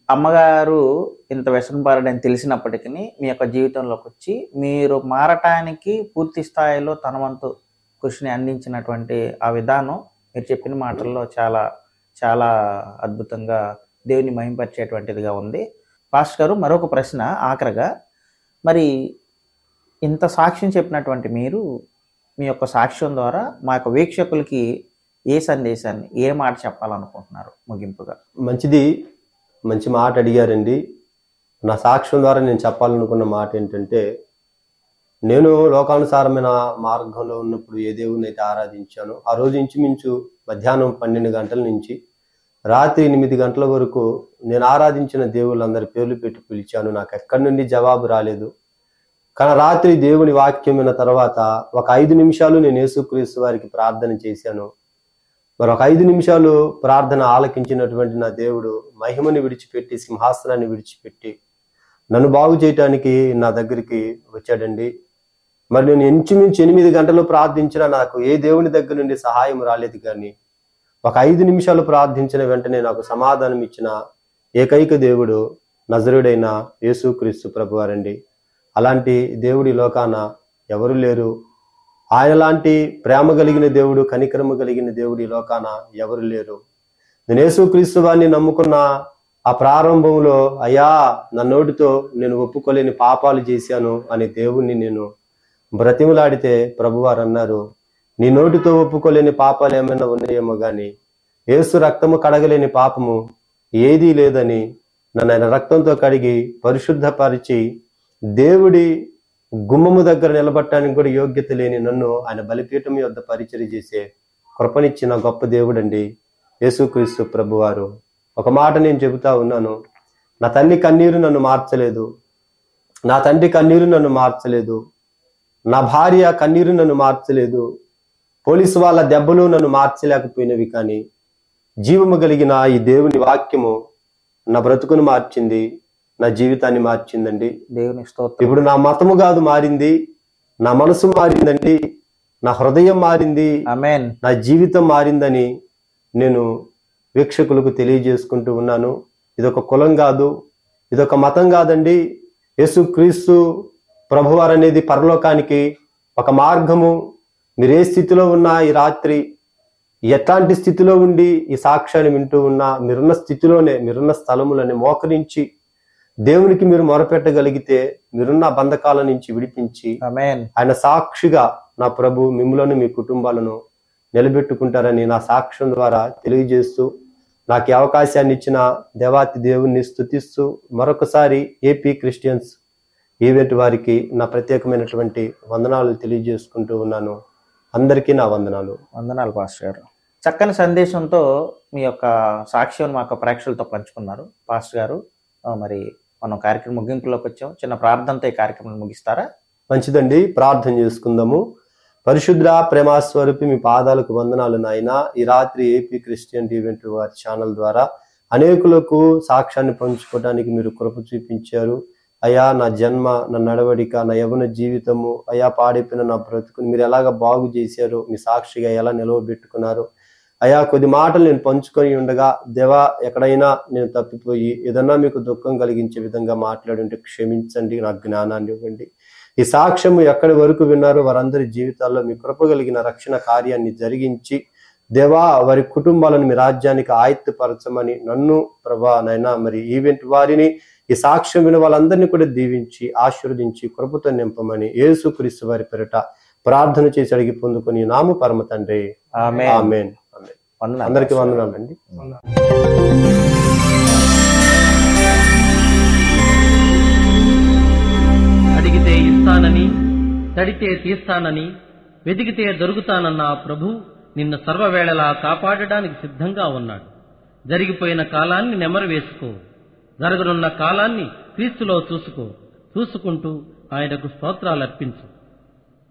అమ్మగారు ఇంత వ్యసనపరుడని తెలిసినప్పటికీ మీ యొక్క జీవితంలోకి వచ్చి మీరు మారటానికి పూర్తి స్థాయిలో తన వంతు కృషిని అందించినటువంటి ఆ విధానం మీరు చెప్పిన మాటల్లో చాలా చాలా అద్భుతంగా దేవుని మహింపరిచేటువంటిదిగా ఉంది పాస్టర్ గారు మరొక ప్రశ్న ఆఖరగా మరి ఇంత సాక్ష్యం చెప్పినటువంటి మీరు మీ యొక్క సాక్ష్యం ద్వారా మా యొక్క వీక్షకులకి ఏ సందేశాన్ని ఏ మాట చెప్పాలనుకుంటున్నారు ముగింపుగా మంచిది మంచి మాట అడిగారండి నా సాక్ష్యం ద్వారా నేను చెప్పాలనుకున్న మాట ఏంటంటే నేను లోకానుసారమైన మార్గంలో ఉన్నప్పుడు ఏ దేవుని అయితే ఆరాధించానో ఆ రోజు ఇంచుమించు మధ్యాహ్నం పన్నెండు గంటల నుంచి రాత్రి ఎనిమిది గంటల వరకు నేను ఆరాధించిన దేవుళ్ళందరి పేర్లు పెట్టి పిలిచాను నాకు ఎక్కడి నుండి జవాబు రాలేదు కానీ రాత్రి దేవుని వాక్యం విన్న తర్వాత ఒక ఐదు నిమిషాలు నేను యేసుక్రీస్తు వారికి ప్రార్థన చేశాను మరి ఒక ఐదు నిమిషాలు ప్రార్థన ఆలకించినటువంటి నా దేవుడు మహిమని విడిచిపెట్టి సింహాసనాన్ని విడిచిపెట్టి నన్ను బాగు చేయటానికి నా దగ్గరికి వచ్చాడండి మరి నేను ఇంచుమించు ఎనిమిది గంటలు ప్రార్థించినా నాకు ఏ దేవుని దగ్గర నుండి సహాయం రాలేదు కానీ ఒక ఐదు నిమిషాలు ప్రార్థించిన వెంటనే నాకు సమాధానం ఇచ్చిన ఏకైక దేవుడు నజరుడైన యేసుక్రీస్తు ప్రభువారండి అలాంటి దేవుడి లోకాన ఎవరు లేరు ఆయన లాంటి ప్రేమ కలిగిన దేవుడు కనికరము కలిగిన దేవుడు ఈ లోకాన ఎవరు లేరు నేను యేసుక్రీస్తు వారిని నమ్ముకున్న ఆ ప్రారంభంలో అయ్యా నా నోటితో నేను ఒప్పుకోలేని పాపాలు చేశాను అని దేవుణ్ణి నేను బ్రతిమలాడితే ప్రభువారు అన్నారు నీ నోటితో ఒప్పుకోలేని పాపాలు ఏమైనా ఉన్నాయేమో గాని యేసు రక్తము కడగలేని పాపము ఏదీ లేదని నన్ను ఆయన రక్తంతో కడిగి పరిశుద్ధపరిచి దేవుడి గుమ్మము దగ్గర నిలబట్టడానికి కూడా యోగ్యత లేని నన్ను ఆయన బలిపీఠం యొద్ద పరిచయం చేసే కృపనిచ్చిన గొప్ప దేవుడండి యేసుక్రీస్తు ప్రభువారు ఒక మాట నేను చెబుతా ఉన్నాను నా తల్లి కన్నీరు నన్ను మార్చలేదు నా తండ్రి కన్నీరు నన్ను మార్చలేదు నా భార్య కన్నీరు నన్ను మార్చలేదు పోలీసు వాళ్ళ దెబ్బలు నన్ను మార్చలేకపోయినవి కానీ జీవము కలిగిన ఈ దేవుని వాక్యము నా బ్రతుకును మార్చింది నా జీవితాన్ని మార్చిందండి దేవుని స్తోత్రం ఇప్పుడు నా మతము కాదు మారింది నా మనసు మారిందండి నా హృదయం మారింది అమెన్ నా జీవితం మారిందని నేను వీక్షకులకు తెలియజేసుకుంటూ ఉన్నాను ఇదొక కులం కాదు ఇదొక మతం కాదండి యేసుక్రీస్తు ప్రభువారు అనేది పరలోకానికి ఒక మార్గము మీరు ఏ స్థితిలో ఉన్నా ఈ రాత్రి ఎట్లాంటి స్థితిలో ఉండి ఈ సాక్ష్యాన్ని వింటూ ఉన్నా మీరున్న స్థితిలోనే మీరున్న స్థలములని మోకరించి దేవునికి మీరు మొరపెట్టగలిగితే మీరున్న బంధకాల నుంచి విడిపించి అమెన్ ఆయన సాక్షిగా నా ప్రభు మిమ్మలను మీ కుటుంబాలను నిలబెట్టుకుంటారని నా సాక్ష్యం ద్వారా తెలియజేస్తూ నాకు ఈ అవకాశాన్ని ఇచ్చిన దేవాతి దేవుణ్ణి స్తుతిస్తూ మరొకసారి ఏపీ క్రిస్టియన్స్ ఈవెంట్ వారికి నా ప్రత్యేకమైనటువంటి వందనాలు తెలియజేసుకుంటూ ఉన్నాను అందరికీ నా వందనాలు వందనాలు పాస్టర్ గారు చక్కని సందేశంతో మీ యొక్క సాక్ష్యం మా యొక్క ప్రేక్షకులతో పంచుకున్నారు పాస్టర్ గారు ఆ, మరి మనం కార్యక్రమం ముగింపులోకి వచ్చాం చిన్న ప్రార్థనతో ఈ కార్యక్రమం ముగిస్తారా మంచిదండి ప్రార్థన చేసుకుందాము పరిశుద్ర ప్రేమాస్వరూపి మీ పాదాలకు వందనాలు నాయన ఈ రాత్రి ఏపీ క్రిస్టియన్ ఈవెంట్ వారి ఛానల్ ద్వారా అనేకులకు సాక్ష్యాన్ని పంచుకోవడానికి మీరు కృప చూపించారు అయా నా జన్మ నా నడవడిక నా యవన జీవితము అయా పాడైపోయిన నా బ్రతుకుని మీరు ఎలాగ బాగు చేశారు మీ సాక్షిగా ఎలా నిలవబెట్టుకున్నారు అయా కొద్ది మాటలు నేను పంచుకొని ఉండగా దేవా ఎక్కడైనా నేను తప్పిపోయి ఏదన్నా మీకు దుఃఖం కలిగించే విధంగా మాట్లాడుంటే క్షమించండి నా జ్ఞానాన్ని ఇవ్వండి ఈ సాక్ష్యము ఎక్కడి వరకు విన్నారో వారందరి జీవితాల్లో మీ కృప కలిగిన రక్షణ కార్యాన్ని జరిగించి దేవా వారి కుటుంబాలను మీ రాజ్యానికి ఆయుత్తపరచమని నన్ను ప్రభా నైనా మరి ఈవెంట్ వారిని ఈ సాక్ష్యం విన వాళ్ళందరినీ కూడా దీవించి ఆశీర్వదించి కృపతో నింపమని యేసు క్రీస్తు వారి పెరట ప్రార్థన చేసి అడిగి పొందుకొని నాము పరమ తండ్రి ఆమె ఆమెన్ ఆమెన్ వందనాలు అందరికీ పాస్టర్ గారు. వందనాలండి అడిగితే ఇస్తానని తడితే తీస్తానని వెతికితే దొరుకుతానన్న ఆ ప్రభు నిన్ను సర్వవేళలా కాపాడడానికి సిద్ధంగా ఉన్నాడు జరిగిపోయిన కాలాన్ని నెమరు వేసుకో జరగనున్న కాలాన్ని క్రీస్తులో చూసుకో చూసుకుంటూ ఆయనకు స్తోత్రాలు అర్పించు